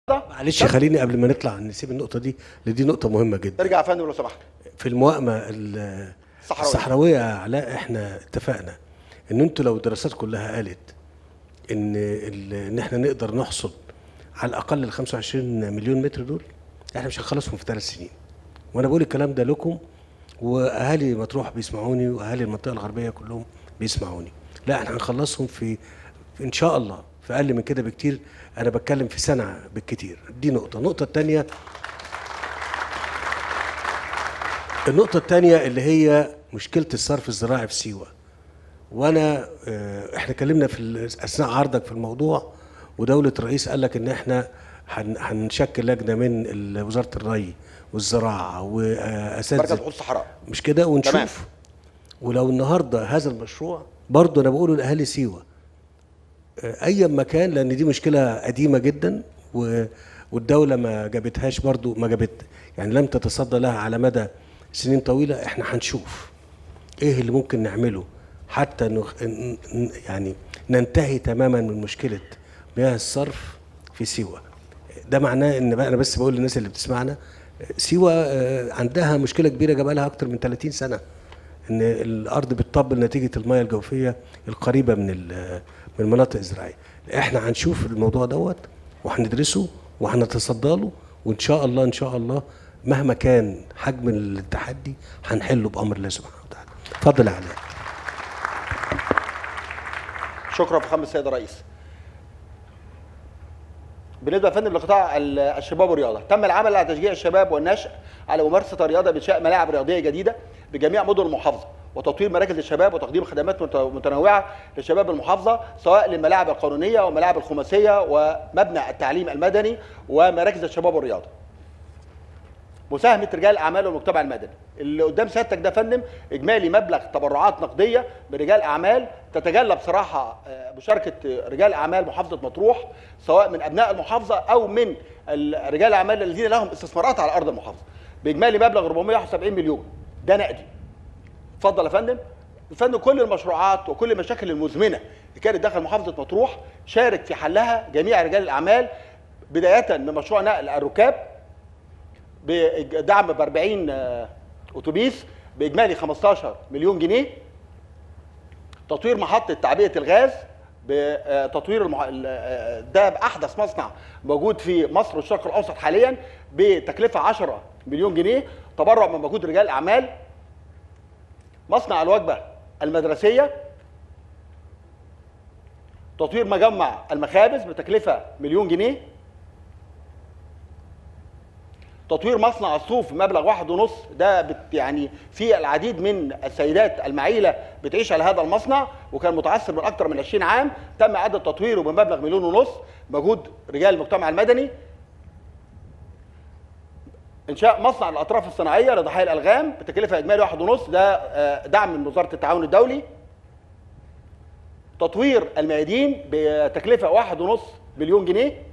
معلش خليني قبل ما نطلع نسيب النقطه دي لان دي نقطه مهمه جدا ارجع يا فندم لو سمحت في الموائمه ال- الصحراوية. الصحراويه يا علاء احنا اتفقنا ان انتوا لو الدراسات كلها قالت ان ال- ان احنا نقدر نحصل على الاقل ال 25 مليون متر دول احنا مش هنخلصهم في ثلاث سنين وانا بقول الكلام ده لكم واهالي مطروح بيسمعوني واهالي المنطقه الغربيه كلهم بيسمعوني لا احنا هنخلصهم في في ان شاء الله في اقل من كده بكتير انا بتكلم في سنه بالكتير دي نقطه النقطه الثانيه النقطة الثانية اللي هي مشكلة الصرف الزراعي في سيوة وانا آه، احنا اتكلمنا في ال- اثناء عرضك في الموضوع ودولة الرئيس قال لك ان احنا هن- هنشكل لجنة من ال- وزارة الري والزراعة مركز واساتذة بحوث الصحراء مش كده ونشوف تمام. ولو النهارده هذا المشروع برضه انا بقوله لاهالي سيوه آه، ايا ما كان لان دي مشكله قديمه جدا و والدوله ما جابتهاش برضه ما جابت يعني لم تتصدى لها على مدى سنين طويله احنا هنشوف ايه اللي ممكن نعمله حتى نخ... ن- ن- يعني ننتهي تماما من مشكله مياه الصرف في سيوه ده معناه ان بقى انا بس بقول للناس اللي بتسمعنا سيوه آه، عندها مشكله كبيره جابها لها اكتر من 30 سنه ان الارض بتطبل نتيجه المياه الجوفيه القريبه من ال- من المناطق الزراعيه احنا هنشوف الموضوع دوت وهندرسه وهنتصدى له وان شاء الله ان شاء الله مهما كان حجم التحدي هنحله بامر الله سبحانه وتعالى اتفضل يا علاء شكرا فخامه السيد الرئيس بالنسبه يا فندم لقطاع ال- الشباب والرياضه تم العمل على تشجيع الشباب والنشء على ممارسه الرياضه بانشاء ملاعب رياضيه جديده بجميع مدن المحافظه وتطوير مراكز الشباب وتقديم خدمات مت- متنوعه لشباب المحافظه سواء للملاعب القانونيه والملاعب الخماسيه ومبنى التعليم المدني ومراكز الشباب والرياضه مساهمه رجال الاعمال والمجتمع المدني اللي قدام سيادتك ده يا فندم اجمالي مبلغ تبرعات نقديه برجال اعمال تتجلى بصراحه آه، مشاركه رجال اعمال محافظه مطروح سواء من ابناء المحافظه او من ال- رجال الاعمال الذين لهم استثمارات على ارض المحافظه باجمالي مبلغ 471 مليون ده نقدي اتفضل يا فندم يا فندم كل المشروعات وكل المشاكل المزمنه اللي كانت داخل محافظه مطروح شارك في حلها جميع رجال الاعمال بدايه من مشروع نقل الركاب بدعم ب 40 آه، اتوبيس باجمالي 15 مليون جنيه تطوير محطه تعبئه الغاز بتطوير المح... ال- آه، ده باحدث مصنع موجود في مصر والشرق الاوسط حاليا بتكلفه 10 مليون جنيه تبرع من مجهود رجال الاعمال مصنع الوجبه المدرسيه تطوير مجمع المخابز بتكلفه مليون جنيه تطوير مصنع الصوف بمبلغ واحد ونص ده بت يعني في العديد من السيدات المعيله بتعيش على هذا المصنع وكان متعثر من اكثر من 20 عام تم اعاده تطويره بمبلغ مليون ونص مجهود رجال المجتمع المدني انشاء مصنع الاطراف الصناعيه لضحايا الالغام بتكلفه اجمالي واحد ونص ده آه، دعم من وزاره التعاون الدولي تطوير الميادين بتكلفه واحد ونص مليون جنيه